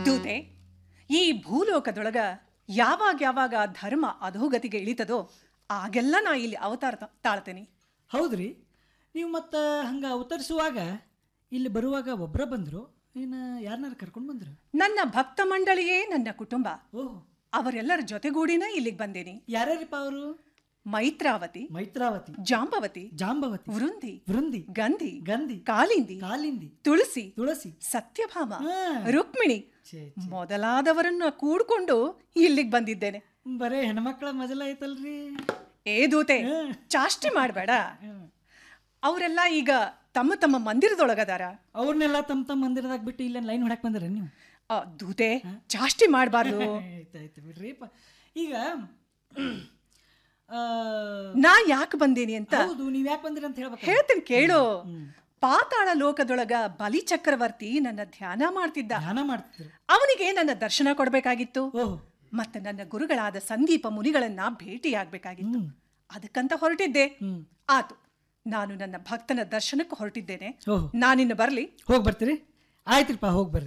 ದೂತೆ ಈ ಭೂಲೋಕದೊಳಗ ಯಾವಾಗ ಯಾವಾಗ ಧರ್ಮ ಅಧೋಗತಿಗೆ ಇಳಿತದೋ ಆಗೆಲ್ಲ ನಾ ಇಲ್ಲಿ ಅವತಾರ ತ- ತಾಳ್ತೇನೆ ಹೌದ್ರಿ ನೀವು ಮತ್ತು ಹಂಗೆ ಅವತರಿಸುವಾಗ ಇಲ್ಲಿ ಬರುವಾಗ ಒಬ್ಬರ ಬಂದರು ಇನ್ನು ಯಾರನ್ನಾರು ಕರ್ಕೊಂಡು ಬಂದ್ರು ನನ್ನ ಭಕ್ತ ಮಂಡಳಿಯೇ ನನ್ನ ಕುಟುಂಬ ಓಹ್ ಅವರೆಲ್ಲರ ಜೊತೆಗೂಡಿನ ಇಲ್ಲಿಗೆ ಬಂದೇನಿ ಯಾರ್ಯಾರಿಪ್ಪ ಅವರು ಮೈತ್ರಾವತಿ ಮೈತ್ರಾವತಿ ಜಾಂಬವತಿ ಜಾಂಬವತಿ ವೃಂದಿ ವೃಂದಿ ಗಂಧಿ ಗಂಧಿ ಕಾಲಿಂದಿ ಕಾಲಿಂದಿ ತುಳಸಿ ತುಳಸಿ ಸತ್ಯಭಾಮ ಹಾ. ರುಕ್ಮಿಣಿ ಛೇ ಮೊದಲಾದವರನ್ನ ಕೂಡ್ಕೊಂಡು ಇಲ್ಲಿಗೆ ಬಂದಿದ್ದೇನೆ ಬರೇ ಹೆಣ್ಮಕ್ಳ ಮಜಲ ಐತಲ್ರಿ ಏ ದೂತೆ ಚಾಷ್ಟಿ ಮಾಡಬೇಡ ಅವರೆಲ್ಲ ಈಗ ತಮ್ಮ ತಮ್ಮ ಮಂದಿರದೊಳಗದಾರ ಅವ್ರನ್ನೆಲ್ಲ ತಮ್ಮ ತಮ್ಮ ಮಂದಿರದಾಗ ಬಿಟ್ಟು ಇಲ್ಲೇನು ಲೈನ್ ಹೊಡಕ್ ಬಂದ್ರಿ ನೀವು ಆ, ದೂತೆ ಚಾಷ್ಟಿ ಮಾಡಬಾರ್ದು ಆಯ್ತಾಯ್ತು ಬಿಡ್ರಿಪ್ಪ ಈಗ ಆ, ನಾ ಯಾಕೆ ಬಂದೇನಿ ಅಂತ ಹೌದು ನೀವು ಯಾಕೆ ಬಂದಿರಿ ಅಂತ ಹೇಳ್ಬೇಕು ಹೇಳ್ತೀನಿ ಕೇಳು ಪಾತಾಳ ಲೋಕದೊಳಗ ಬಲಿ ಚಕ್ರವರ್ತಿ ನನ್ನ ಧ್ಯಾನ ಮಾಡ್ತಿದ್ದ ಧ್ಯಾನ ಮಾಡ್ತಿದ್ರು ಅವನಿಗೆ ನನ್ನ ದರ್ಶನ ಕೊಡಬೇಕಾಗಿತ್ತು ಓಹ್ ಮತ್ತೆ ನನ್ನ ಗುರುಗಳಾದ ಸಂದೀಪ ಮುನಿಗಳನ್ನ ಭೇಟಿಯಾಗಬೇಕಾಗಿತ್ತು ಹ್ಮ್. ಅದಕ್ಕಂತ ಹೊರಟಿದ್ದೆ ಹ್ಮ್ ಆತು ನಾನು ನನ್ನ ಭಕ್ತನ ದರ್ಶನಕ್ಕೆ ಹೊರಟಿದ್ದೇನೆ ಓಹ್ ನಾನಿನ್ನು ಬರ್ಲಿ ಹೋಗಿ ಬರ್ತೀರಿ ಆಯ್ತ್ರಿಪ್ಪ ಹೋಗಿ ಬರ್ರಿ